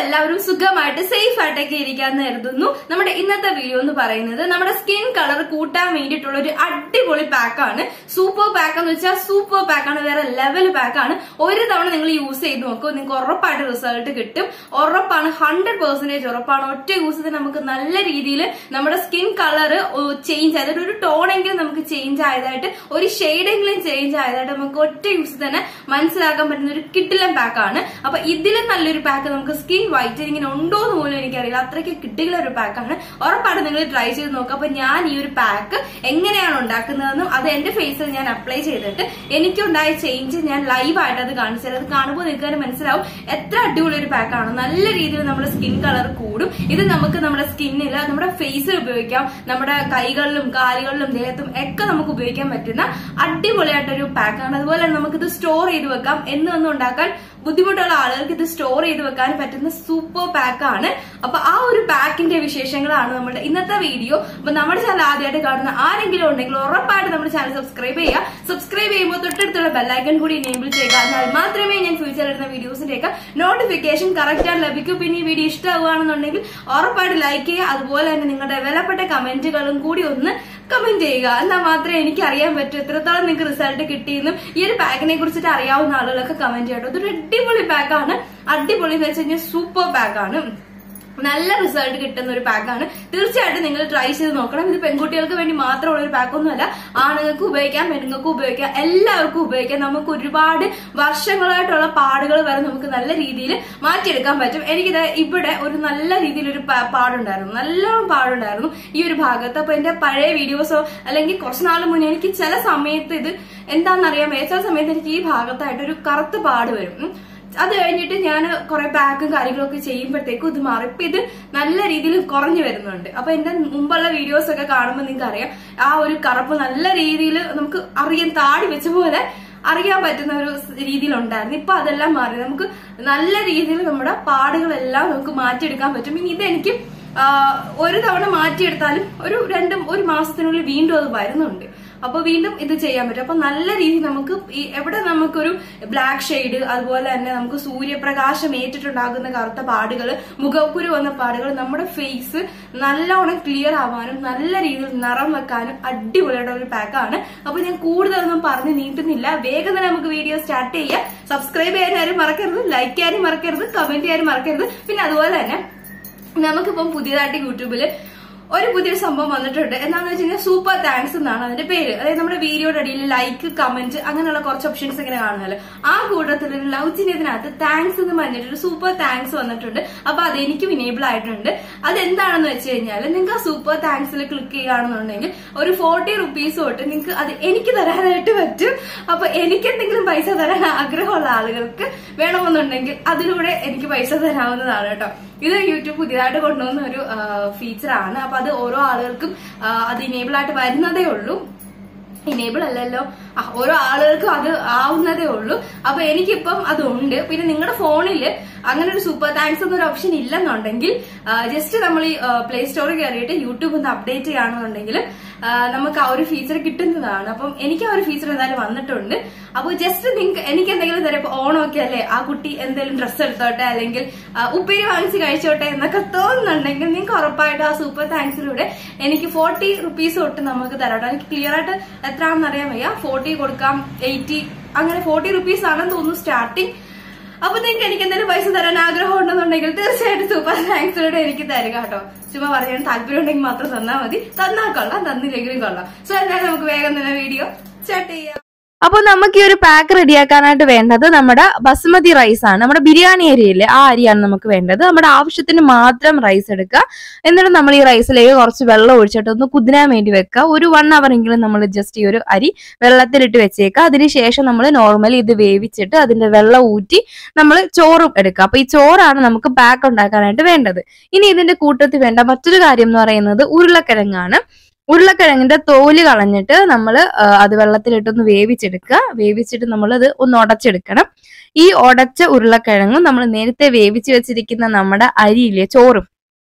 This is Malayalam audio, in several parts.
എല്ലാവരും സുഖമായിട്ട് സേഫ് ആയിട്ടൊക്കെ ഇരിക്കാന്ന് കരുതുന്നു നമ്മുടെ ഇന്നത്തെ വീഡിയോ എന്ന് പറയുന്നത് നമ്മുടെ സ്കിൻ കളർ കൂട്ടാൻ വേണ്ടിയിട്ടുള്ള ഒരു അടിപൊളി പാക്കാണ് സൂപ്പർ പാക്ക് എന്ന് വെച്ചാൽ സൂപ്പർ പാക്കാണ് വേറെ ലെവൽ പാക്കാണ് ഒരു തവണ നിങ്ങൾ യൂസ് ചെയ്ത് നോക്കൂ നിങ്ങൾക്ക് ഉറപ്പായിട്ട് റിസൾട്ട് കിട്ടും ഉറപ്പാണ് ഹൺഡ്രഡ് പെർസെന്റേജ് ഉറപ്പാണ് ഒറ്റ യൂസത്തിൽ നമുക്ക് നല്ല രീതിയിൽ നമ്മുടെ സ്കിൻ കളർ ചേഞ്ച് അതായത് ഒരു ടോണെങ്കിലും നമുക്ക് ചേഞ്ച് ആയതായിട്ട് ഒരു ഷെയ്ഡെങ്കിലും ചേഞ്ച് ആയതായിട്ട് നമുക്ക് ഒറ്റ യൂസ് തന്നെ മനസ്സിലാക്കാൻ പറ്റുന്ന ഒരു കിട്ടിലം പാക്കാണ് അപ്പൊ ഇതിലും നല്ലൊരു പാക്ക് നമുക്ക് സ്കിൻ വൈറ്റനിങ്ങിന് ഉണ്ടോ എന്ന് പോലും എനിക്കറിയില്ല അത്രയ്ക്ക് കിട്ടിയുള്ള ഒരു പാക്കാണ് ഉറപ്പായിട്ട് നിങ്ങൾ ട്രൈ ചെയ്ത് നോക്കുക അപ്പൊ ഞാൻ ഈ ഒരു പാക്ക് എങ്ങനെയാണ് ഉണ്ടാക്കുന്നതെന്നും അത് എന്റെ ഫേസിൽ ഞാൻ അപ്ലൈ ചെയ്തിട്ട് എനിക്കുണ്ടായ ചേഞ്ച് ഞാൻ ലൈവ് ആയിട്ട് അത് കാണിച്ചു തരാം അത് കാണുമ്പോൾ നിങ്ങൾക്ക് മനസ്സിലാവും എത്ര അടിപൊളി ഒരു പാക്കാണ് നല്ല രീതിയിൽ നമ്മുടെ സ്കിൻ കളർ കൂടും ഇത് നമുക്ക് നമ്മുടെ സ്കിന്നിൽ നമ്മുടെ ഫേസിൽ ഉപയോഗിക്കാം നമ്മുടെ കൈകളിലും കാലുകളിലും ദേഹത്തും ഒക്കെ നമുക്ക് ഉപയോഗിക്കാൻ പറ്റുന്ന അടിപൊളിയായിട്ടൊരു പാക്കാണ് അതുപോലെ തന്നെ നമുക്കിത് സ്റ്റോർ ചെയ്ത് വെക്കാം എന്നൊന്നും ഉണ്ടാക്കാൻ ബുദ്ധിമുട്ടുള്ള ആളുകൾക്ക് ഇത് സ്റ്റോർ ചെയ്ത് വെക്കാൻ പറ്റുന്ന സൂപ്പർ പാക്കാണ് അപ്പൊ ആ ഒരു പാക്കിന്റെ വിശേഷങ്ങളാണ് നമ്മുടെ ഇന്നത്തെ വീഡിയോ അപ്പൊ നമ്മുടെ ചാനൽ ആദ്യമായിട്ട് കാണുന്ന ആരെങ്കിലും ഉണ്ടെങ്കിൽ ഉറപ്പായിട്ട് നമ്മുടെ ചാനൽ സബ്സ്ക്രൈബ് ചെയ്യുക സബ്സ്ക്രൈബ് ചെയ്യുമ്പോൾ തൊട്ടടുത്തുള്ള ബെല്ലൈക്കൺ കൂടി എനേബിൾ ചെയ്യുക എന്നാൽ മാത്രമേ ഞാൻ ഫ്യൂച്ചറിൽ ഇടുന്ന വീഡിയോസിന്റെയൊക്കെ നോട്ടിഫിക്കേഷൻ കറക്റ്റ് ആയിട്ട് ലഭിക്കൂ പിന്നെ ഈ വീഡിയോ ഇഷ്ടമാവുകയാണെന്നുണ്ടെങ്കിൽ ഉറപ്പായിട്ട് ലൈക്ക് ചെയ്യുക അതുപോലെ തന്നെ നിങ്ങളുടെ വിലപ്പെട്ട കമന്റുകളും കൂടി ഒന്ന് കമന്റ് ചെയ്യുക എന്നാൽ മാത്രമേ എനിക്ക് അറിയാൻ പറ്റൂ എത്രത്തോളം നിങ്ങൾക്ക് റിസൾട്ട് കിട്ടിയെന്നും ഈ ഒരു പാക്കിനെ കുറിച്ചിട്ട് അറിയാവുന്ന ആളുകളൊക്കെ കമന്റ് ചെയ്യട്ടോ ഇതൊരു അടിപൊളി പാക്കാണ് അടിപൊളി എന്ന് വെച്ച് കഴിഞ്ഞാൽ സൂപ്പർ പാക്കാണ് നല്ല റിസൾട്ട് കിട്ടുന്ന ഒരു പാക്കാണ് തീർച്ചയായിട്ടും നിങ്ങൾ ട്രൈ ചെയ്ത് നോക്കണം ഇത് പെൺകുട്ടികൾക്ക് വേണ്ടി മാത്രമുള്ള ഒരു പാക്കൊന്നുമല്ല ആണുങ്ങൾക്ക് ഉപയോഗിക്കാം പെണ്ണുങ്ങൾക്ക് ഉപയോഗിക്കാം എല്ലാവർക്കും ഉപയോഗിക്കാം നമുക്ക് ഒരുപാട് വർഷങ്ങളായിട്ടുള്ള പാടുകൾ വരെ നമുക്ക് നല്ല രീതിയിൽ മാറ്റിയെടുക്കാൻ പറ്റും എനിക്കിത് ഇവിടെ ഒരു നല്ല രീതിയിലൊരു പാ- പാടുണ്ടായിരുന്നു നല്ലോണം പാടുണ്ടായിരുന്നു ഈ ഒരു ഭാഗത്ത് അപ്പൊ എന്റെ പഴയ വീഡിയോസോ അല്ലെങ്കിൽ കുറച്ച് നാൾ മുന്നേ എനിക്ക് ചില സമയത്ത് ഇത് എന്താണെന്നറിയാൻ വയ്യ ചില സമയത്ത് എനിക്ക് ഈ ഭാഗത്തായിട്ട് ഒരു കറുത്ത പാട് വരും ഉം. അത് കഴിഞ്ഞിട്ട് ഞാൻ കുറെ പാക്കും കാര്യങ്ങളൊക്കെ ചെയ്യുമ്പോഴത്തേക്കും ഇത് മാറി ഇപ്പൊ ഇത് നല്ല രീതിയിൽ കുറഞ്ഞു വരുന്നുണ്ട് അപ്പൊ എന്റെ മുമ്പുള്ള വീഡിയോസ് ഒക്കെ കാണുമ്പോൾ നിങ്ങൾക്ക് അറിയാം ആ ഒരു കറുപ്പ് നല്ല രീതിയിൽ നമുക്ക് അറിയാൻ താടി വെച്ച പോലെ അറിയാൻ പറ്റുന്ന ഒരു രീതിയിലുണ്ടായിരുന്നു ഇപ്പൊ അതെല്ലാം മാറി നമുക്ക് നല്ല രീതിയിൽ നമ്മുടെ പാടുകളെല്ലാം നമുക്ക് മാറ്റിയെടുക്കാൻ പറ്റും ഇനി ഇതെനിക്ക് ആ, ഒരു തവണ മാറ്റിയെടുത്താലും ഒരു രണ്ടും ഒരു മാസത്തിനുള്ളിൽ വീണ്ടും അത് വരുന്നുണ്ട് അപ്പൊ വീണ്ടും ഇത് ചെയ്യാൻ പറ്റും അപ്പൊ നല്ല രീതിയിൽ നമുക്ക് ഈ എവിടെ നമുക്കൊരു ബ്ലാക്ക് ഷെയ്ഡ് അതുപോലെ തന്നെ നമുക്ക് സൂര്യപ്രകാശം ഏറ്റിട്ടുണ്ടാകുന്ന കറുത്ത പാടുകൾ മുഖക്കുരു വന്ന പാടുകൾ നമ്മുടെ ഫേസ് നല്ലോണം ക്ലിയർ ആവാനും നല്ല രീതിയിൽ നിറം വെക്കാനും അടിപൊളിയായിട്ടുള്ള ഒരു പാക്കാണ് അപ്പൊ ഞാൻ കൂടുതലൊന്നും പറഞ്ഞ് നീട്ടുന്നില്ല വേഗം തന്നെ നമുക്ക് വീഡിയോ സ്റ്റാർട്ട് ചെയ്യാം സബ്സ്ക്രൈബ് ചെയ്യാൻ ആരും മറക്കരുത് ലൈക്ക് ചെയ്യാനും മറക്കരുത് കമന്റ് ചെയ്യാനും മറക്കരുത് പിന്നെ അതുപോലെ തന്നെ നമുക്കിപ്പം പുതിയതായിട്ട് യൂട്യൂബില് ഒരു പുതിയൊരു സംഭവം വന്നിട്ടുണ്ട് എന്താണെന്ന് വെച്ച് കഴിഞ്ഞാൽ സൂപ്പർ താങ്ക്സ് എന്നാണ് അതിന്റെ പേര് അതായത് നമ്മുടെ വീഡിയോയുടെ അടിയിൽ ലൈക്ക് കമന്റ് അങ്ങനെയുള്ള കുറച്ച് ഓപ്ഷൻസ് ഇങ്ങനെ കാണുമല്ലോ ആ കൂട്ടത്തിൽ ഒരു ലവ് ചിഹ്നത്തിനകത്ത് താങ്ക്സ് എന്ന് പറഞ്ഞിട്ട് ഒരു സൂപ്പർ താങ്ക്സ് വന്നിട്ടുണ്ട് അപ്പൊ അത് എനിക്കും ഇനേബിൾ ആയിട്ടുണ്ട് അതെന്താണെന്ന് വെച്ച് കഴിഞ്ഞാൽ നിങ്ങൾക്ക് ആ സൂപ്പർ താങ്ക്സിൽ ക്ലിക്ക് ചെയ്യുകയാണെന്നുണ്ടെങ്കിൽ ഒരു ഫോർട്ടി റുപ്പീസ് തൊട്ട് നിങ്ങൾക്ക് അത് എനിക്ക് തരാനായിട്ട് പറ്റും അപ്പൊ എനിക്ക് എന്തെങ്കിലും പൈസ തരാൻ ആഗ്രഹമുള്ള ആളുകൾക്ക് വേണമെന്നുണ്ടെങ്കിൽ അതിലൂടെ എനിക്ക് പൈസ തരാവുന്നതാണ് കേട്ടോ ഇത് യൂട്യൂബ് പുതിയതായിട്ട് കൊണ്ടുവന്ന ഒരു ഫീച്ചറാണ് അപ്പൊ അത് ഓരോ ആളുകൾക്കും ആ, അത് ഇനേബിൾ ആയിട്ട് വരുന്നതേ ഉള്ളൂ ഇനേബിൾ അല്ലല്ലോ ആ, ഓരോ ആളുകൾക്കും അത് ആവുന്നതേ ഉള്ളൂ അപ്പൊ എനിക്കിപ്പം അതുണ്ട് പിന്നെ നിങ്ങളുടെ ഫോണിൽ അങ്ങനെ ഒരു സൂപ്പർ താങ്ക്സ് എന്നൊരു ഓപ്ഷൻ ഇല്ലെന്നുണ്ടെങ്കിൽ ജസ്റ്റ് നമ്മൾ ഈ പ്ലേ സ്റ്റോറിൽ കയറിയിട്ട് യൂട്യൂബ് ഒന്ന് അപ്ഡേറ്റ് ചെയ്യുകയാണെന്നുണ്ടെങ്കിൽ ആ, നമുക്ക് ആ ഒരു ഫീച്ചർ കിട്ടുന്നതാണ് അപ്പം എനിക്ക് ആ ഒരു ഫീച്ചർ എന്തായാലും വന്നിട്ടുണ്ട് അപ്പോൾ ജസ്റ്റ് നിങ്ങൾക്ക് എനിക്ക് എന്തെങ്കിലും തരാം ഇപ്പൊ ഓണമൊക്കെ അല്ലേ ആ കുട്ടി എന്തെങ്കിലും ഡ്രസ്സ് എടുത്തോട്ടെ അല്ലെങ്കിൽ ആ, ഉപ്പേരി വാങ്ങിച്ച് കഴിച്ചോട്ടെ എന്നൊക്കെ തോന്നുന്നുണ്ടെങ്കിൽ നിങ്ങൾക്ക് ഉറപ്പായിട്ട് ആ സൂപ്പർ താങ്ക്സിലൂടെ എനിക്ക് ഫോർട്ടി റുപ്പീസ് തൊട്ട് നമുക്ക് തരാം കേട്ടോ എനിക്ക് ക്ലിയർ ആയിട്ട് എത്രയാണെന്ന് അറിയാൻ വയ്യ ഫോർട്ടി കൊടുക്കാം എയ്റ്റി അങ്ങനെ ഫോർട്ടി റുപ്പീസ് ആണെന്ന് തോന്നുന്നു സ്റ്റാർട്ടിങ് അപ്പൊ നിങ്ങൾക്ക് എനിക്ക് എന്തെങ്കിലും പൈസ തരാൻ ആഗ്രഹം ഉണ്ടെന്നുണ്ടെങ്കിൽ തീർച്ചയായിട്ടും സൂപ്പർ താങ്ക്സിലൂടെ എനിക്ക് തരിക കേട്ടോ ചുമ്മാ പറയാൻ താല്പര്യം ഉണ്ടെങ്കിൽ മാത്രം തന്നാൽ മതി തന്നാൽ കൊള്ളാം തന്നില്ലെങ്കിലും കൊള്ളാം സോ എന്തായാലും നമുക്ക് വേഗം തന്നെ വീഡിയോ സ്റ്റാർട്ട് ചെയ്യാം അപ്പോൾ നമുക്ക് ഈ ഒരു പാക്ക് റെഡിയാക്കാനായിട്ട് വേണ്ടത് നമ്മുടെ ബസുമതി റൈസ് ആണ് നമ്മുടെ ബിരിയാണി അരിയില്ലേ ആ അരിയാണ് നമുക്ക് വേണ്ടത് നമ്മുടെ ആവശ്യത്തിന് മാത്രം റൈസ് എടുക്കുക എന്നിട്ട് നമ്മൾ ഈ റൈസിലേക്ക് കുറച്ച് വെള്ളം ഒഴിച്ചിട്ട് ഒന്ന് കുതിരാൻ വേണ്ടി വെക്കുക ഒരു വൺ അവർ എങ്കിലും നമ്മൾ ജസ്റ്റ് ഈ ഒരു അരി വെള്ളത്തിലിട്ട് വെച്ചേക്കുക അതിനുശേഷം നമ്മൾ നോർമലി ഇത് വേവിച്ചിട്ട് അതിന്റെ വെള്ളം ഊറ്റി നമ്മൾ ചോറും എടുക്കുക അപ്പൊ ഈ ചോറാണ് നമുക്ക് പാക്ക് ഉണ്ടാക്കാനായിട്ട് വേണ്ടത് ഇനി ഇതിന്റെ കൂട്ടത്തിൽ വേണ്ട മറ്റൊരു കാര്യം എന്ന് പറയുന്നത് ഉരുളക്കിഴങ്ങാണ് ഉരുളക്കിഴങ്ങിന്റെ തോല് കളഞ്ഞിട്ട് നമ്മൾ അത് വെള്ളത്തിലിട്ടൊന്ന് വേവിച്ചെടുക്കുക വേവിച്ചിട്ട് നമ്മൾ അത് ഒന്ന് ഉടച്ചെടുക്കണം ഈ ഉടച്ച ഉരുളക്കിഴങ്ങും നമ്മൾ നേരത്തെ വേവിച്ച് വെച്ചിരിക്കുന്ന നമ്മുടെ അരിയിലെ ചോറും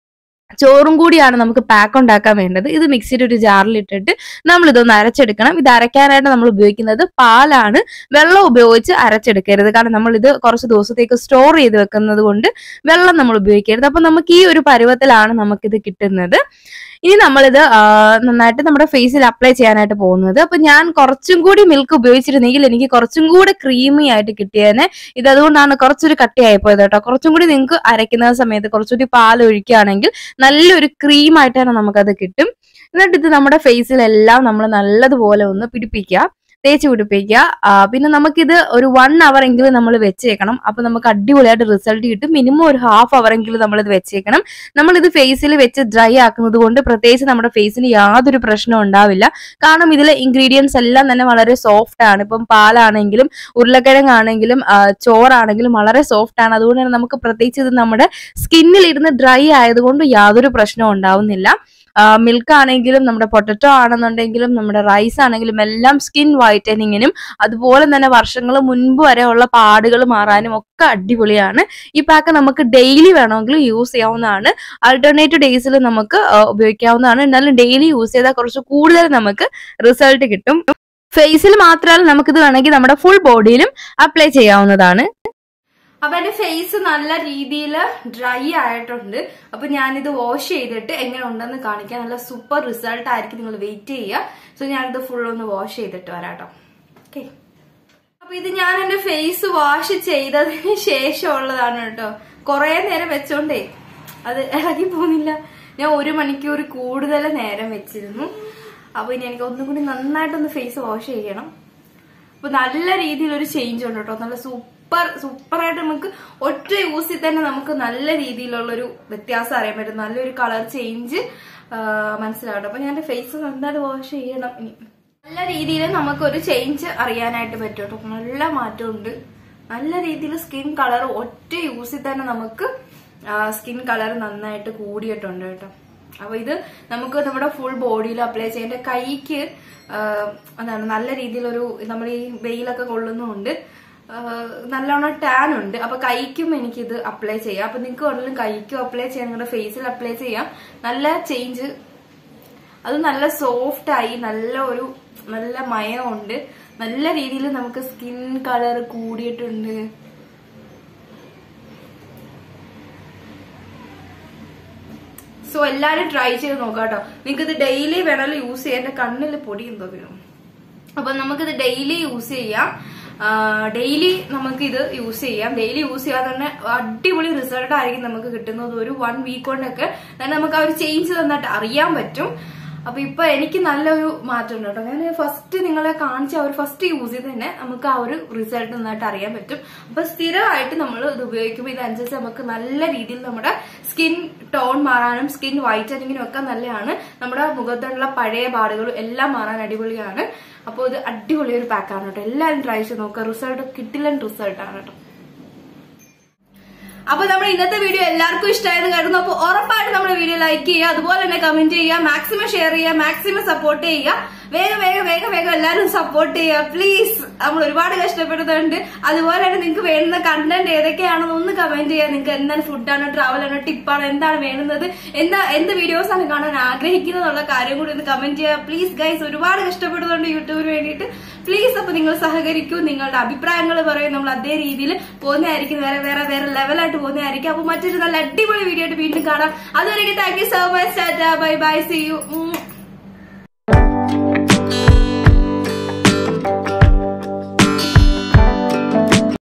ചോറും കൂടിയാണ് നമുക്ക് പാക്ക് ഉണ്ടാക്കാൻ വേണ്ടത് ഇത് മിക്സിയുടെ ഒരു ജാറിൽ ഇട്ടിട്ട് നമ്മൾ ഇതൊന്ന് അരച്ചെടുക്കണം ഇത് അരയ്ക്കാനായിട്ട് നമ്മൾ ഉപയോഗിക്കുന്നത് പാലാണ് വെള്ളം ഉപയോഗിച്ച് അരച്ചെടുക്കരുത് കാരണം നമ്മൾ ഇത് കുറച്ച് ദിവസത്തേക്ക് സ്റ്റോർ ചെയ്ത് വെക്കുന്നത് കൊണ്ട് വെള്ളം നമ്മൾ ഉപയോഗിക്കരുത് അപ്പൊ നമുക്ക് ഈ ഒരു പരുവത്തിലാണ് നമുക്കിത് കിട്ടുന്നത് ഇനി നമ്മളിത് ആ, നന്നായിട്ട് നമ്മുടെ ഫേസിൽ അപ്ലൈ ചെയ്യാനായിട്ട് പോകുന്നത് അപ്പൊ ഞാൻ കുറച്ചും കൂടി മിൽക്ക് ഉപയോഗിച്ചിരുന്നെങ്കിൽ എനിക്ക് കുറച്ചും കൂടെ ക്രീമി ആയിട്ട് കിട്ടിയേനെ ഇത് അതുകൊണ്ടാണ് കുറച്ചൊരു കട്ടിയായി പോയത് കേട്ടോ കുറച്ചും കൂടി നിങ്ങൾക്ക് അരയ്ക്കുന്ന സമയത്ത് കുറച്ചുകൂടി പാൽ ഒഴിക്കുകയാണെങ്കിൽ നല്ലൊരു ക്രീം ആയിട്ട് തന്നെ നമുക്കത് കിട്ടും എന്നിട്ട് ഇത് നമ്മുടെ ഫേസിലെല്ലാം നമ്മൾ നല്ലതുപോലെ ഒന്ന് പിടിപ്പിക്കുക തേച്ച് പിടിപ്പിക്കുക ആ, പിന്നെ നമുക്കിത് ഒരു വൺ അവർ എങ്കിലും നമ്മൾ വെച്ചേക്കണം അപ്പൊ നമുക്ക് അടിപൊളിയായിട്ട് റിസൾട്ട് കിട്ടും മിനിമം ഒരു ഹാഫ് അവർ എങ്കിലും നമ്മൾ ഇത് വെച്ചേക്കണം നമ്മൾ ഇത് ഫേസിൽ വെച്ച് ഡ്രൈ ആക്കുന്നത് കൊണ്ട് പ്രത്യേകിച്ച് നമ്മുടെ ഫേസിന് യാതൊരു പ്രശ്നവും ഉണ്ടാവില്ല കാരണം ഇതിലെ ഇൻഗ്രീഡിയൻസ് എല്ലാം തന്നെ വളരെ സോഫ്റ്റ് ആണ് ഇപ്പം പാലാണെങ്കിലും ഉരുളക്കിഴങ്ങാണെങ്കിലും ആ, ചോറാണെങ്കിലും വളരെ സോഫ്റ്റ് ആണ് അതുകൊണ്ട് തന്നെ നമുക്ക് പ്രത്യേകിച്ച് ഇത് നമ്മുടെ സ്കിന്നിൽ ഇരുന്ന് ഡ്രൈ ആയതുകൊണ്ട് യാതൊരു പ്രശ്നവും ഉണ്ടാവുന്നില്ല മിൽക്ക് ആണെങ്കിലും നമ്മുടെ പൊട്ടറ്റോ ആണെന്നുണ്ടെങ്കിലും നമ്മുടെ റൈസ് ആണെങ്കിലും എല്ലാം സ്കിൻ വൈറ്റനിങ്ങിനും അതുപോലെ തന്നെ വർഷങ്ങൾ മുൻപ് വരെ ഉള്ള പാടുകൾ മാറാനും ഒക്കെ അടിപൊളിയാണ് ഈ പാക്ക് നമുക്ക് ഡെയിലി വേണമെങ്കിൽ യൂസ് ചെയ്യാവുന്നതാണ് ആൾട്ടർനേറ്റീവ് ഡേയ്സിൽ നമുക്ക് ആ, ഉപയോഗിക്കാവുന്നതാണ് എന്നാലും ഡെയിലി യൂസ് ചെയ്താൽ കുറച്ച് കൂടുതൽ നമുക്ക് റിസൾട്ട് കിട്ടും ഫേസിൽ മാത്രമല്ല നമുക്കിത് വേണമെങ്കിൽ നമ്മുടെ ഫുൾ ബോഡിയിലും അപ്ലൈ ചെയ്യാവുന്നതാണ് അപ്പൊ എന്റെ ഫേസ് നല്ല രീതിയിൽ ഡ്രൈ ആയിട്ടുണ്ട് അപ്പൊ ഞാനിത് വാഷ് ചെയ്തിട്ട് എങ്ങനെ ഉണ്ടെന്ന് കാണിക്കാൻ നല്ല സൂപ്പർ റിസൾട്ട് ആയിരിക്കും നിങ്ങൾ വെയിറ്റ് ചെയ്യുക സോ ഞാനിത് ഫുൾ ഒന്ന് വാഷ് ചെയ്തിട്ട് വരാട്ടോ ഓക്കെ അപ്പൊ ഇത് ഞാൻ എന്റെ ഫേസ് വാഷ് ചെയ്തതിന് ശേഷമുള്ളതാണ് കേട്ടോ കുറെ നേരം വെച്ചോണ്ടേ അത് ഇളകി പോകുന്നില്ല ഞാൻ ഒരു മണിക്കൂർ കൂടുതൽ നേരം വെച്ചിരുന്നു അപ്പൊ ഇനി എനിക്ക് ഒന്നും കൂടി നന്നായിട്ടൊന്ന് ഫേസ് വാഷ് ചെയ്യണം അപ്പൊ നല്ല രീതിയിൽ ഒരു ചേഞ്ച് ഉണ്ട് കേട്ടോ നല്ല സൂപ്പർ സൂപ്പറായിട്ട് നമുക്ക് ഒറ്റ യൂസിൽ തന്നെ നമുക്ക് നല്ല രീതിയിലുള്ള ഒരു വ്യത്യാസം അറിയാൻ പറ്റും നല്ലൊരു കളർ ചേഞ്ച് മനസ്സിലാവട്ടെ അപ്പൊ ഞാൻ എന്റെ ഫേസ് നന്നായിട്ട് വാഷ് ചെയ്യണം ഇനി നല്ല രീതിയിൽ നമുക്കൊരു ചേഞ്ച് അറിയാനായിട്ട് പറ്റും കേട്ടോ നല്ല മാറ്റമുണ്ട് നല്ല രീതിയിൽ സ്കിൻ കളർ ഒറ്റ യൂസിൽ തന്നെ നമുക്ക് സ്കിൻ കളർ നന്നായിട്ട് കൂടിയിട്ടുണ്ട് കേട്ടോ അപ്പൊ ഇത് നമുക്ക് നമ്മുടെ ഫുൾ ബോഡിയിൽ അപ്ലൈ ചെയ്യാം എന്റെ കൈക്ക് ആ, എന്താണ് നല്ല രീതിയിലൊരു നമ്മൾ ഈ വെയിലൊക്കെ കൊള്ളുന്നുണ്ട് ആ, നല്ലോണം ടാൻ ഉണ്ട് അപ്പൊ കൈക്കും എനിക്കിത് അപ്ലൈ ചെയ്യാം അപ്പൊ നിങ്ങൾക്ക് വേണമെങ്കിലും കൈക്കും അപ്ലൈ ചെയ്യാം നിങ്ങളുടെ ഫേസിൽ അപ്ലൈ ചെയ്യാം നല്ല ചേഞ്ച് അത് നല്ല സോഫ്റ്റ് ആയി നല്ല ഒരു നല്ല മയമുണ്ട് നല്ല രീതിയിൽ നമുക്ക് സ്കിൻ കളർ കൂടിയിട്ടുണ്ട് സോ എല്ലാരും ട്രൈ ചെയ്ത് നോക്കാം കേട്ടോ നിങ്ങൾക്ക് ഇത് ഡെയിലി വേണമെങ്കിൽ യൂസ് ചെയ്യാം എന്റെ കണ്ണിൽ പൊടി എന്തോ വീഴും അപ്പൊ നമുക്കിത് ഡെയിലി യൂസ് ചെയ്യാം ഡെയിലി നമുക്ക് ഇത് യൂസ് ചെയ്യാം ഡെയിലി യൂസ് ചെയ്യാതെ തന്നെ അടിപൊളി റിസൾട്ട് ആയിരിക്കും നമുക്ക് കിട്ടുന്നത് ഒരു വൺ വീക്ക് കൊണ്ടൊക്കെ തന്നെ നമുക്ക് ആ ഒരു ചേഞ്ച് തന്നിട്ട് അറിയാൻ പറ്റും അപ്പൊ ഇപ്പൊ എനിക്ക് നല്ലൊരു മാറ്റം ഉണ്ട് കേട്ടോ ഞാൻ ഫസ്റ്റ് നിങ്ങളെ കാണിച്ച ആ ഒരു ഫസ്റ്റ് യൂസ് ചെയ്ത് തന്നെ നമുക്ക് ആ ഒരു റിസൾട്ട് നന്നായിട്ട് അറിയാൻ പറ്റും അപ്പൊ സ്ഥിരമായിട്ട് നമ്മൾ ഇത് ഉപയോഗിക്കുമ്പോൾ ഇതനുസരിച്ച് നമുക്ക് നല്ല രീതിയിൽ നമ്മുടെ സ്കിൻ ടോൺ മാറാനും സ്കിൻ വൈറ്റനിങ്ങിനും ഒക്കെ നല്ലതാണ് നമ്മുടെ മുഖത്തുള്ള പഴയ പാടുകളും എല്ലാം മാറാൻ അടിപൊളിയാണ് അപ്പോൾ ഇത് അടിപൊളി ഒരു പാക്കാണ് കേട്ടോ എല്ലാവരും ട്രൈ ചെയ്ത് നോക്കുക റിസൾട്ട് കിട്ടില്ല റിസൾട്ട് ആണ് കേട്ടോ അപ്പൊ നമ്മുടെ ഇന്നത്തെ വീഡിയോ എല്ലാവർക്കും ഇഷ്ടമായെന്ന് കരുതുന്നു അപ്പൊ ഉറപ്പായിട്ടും നമ്മുടെ വീഡിയോ ലൈക്ക് ചെയ്യുക അതുപോലെ തന്നെ കമന്റ് ചെയ്യുക മാക്സിമം ഷെയർ ചെയ്യുക മാക്സിമം സപ്പോർട്ട് ചെയ്യുക വേഗം വേഗം വേഗം വേഗം എല്ലാവരും സപ്പോർട്ട് ചെയ്യുക പ്ലീസ് നമ്മൾ ഒരുപാട് കഷ്ടപ്പെടുന്നുണ്ട് അതുപോലെ തന്നെ നിങ്ങൾക്ക് വേണ്ടുന്ന കണ്ടന്റ് ഏതൊക്കെയാണെന്ന് ഒന്ന് കമന്റ് ചെയ്യുക നിങ്ങൾക്ക് എന്താണ് ഫുഡാണോ ട്രാവലാണോ ടിപ്പാണോ എന്താണ് വേണ്ടുന്നത് എന്താ എന്ത് വീഡിയോസ് ആണ് കാണാൻ ആഗ്രഹിക്കുന്നതെന്നുള്ള കാര്യം കൂടി ഒന്ന് കമന്റ് ചെയ്യുക പ്ലീസ് ഗൈസ് ഒരുപാട് കഷ്ടപ്പെടുന്നുണ്ട് യൂട്യൂബിന് വേണ്ടിയിട്ട് പ്ലീസ് അപ്പൊ നിങ്ങൾ സഹകരിക്കൂ നിങ്ങളുടെ അഭിപ്രായങ്ങൾ പറയും നമ്മൾ അതേ രീതിയിൽ പോകുന്നതായിരിക്കും വേറെ വേറെ വേറെ ലെവലായിട്ട് പോകുന്നതായിരിക്കും അപ്പൊ മറ്റൊരു നല്ല അടിപൊളി വീഡിയോ ആയിട്ട് വീണ്ടും കാണാം അതുവരെയ്ക്ക് thank you so much bye bye see U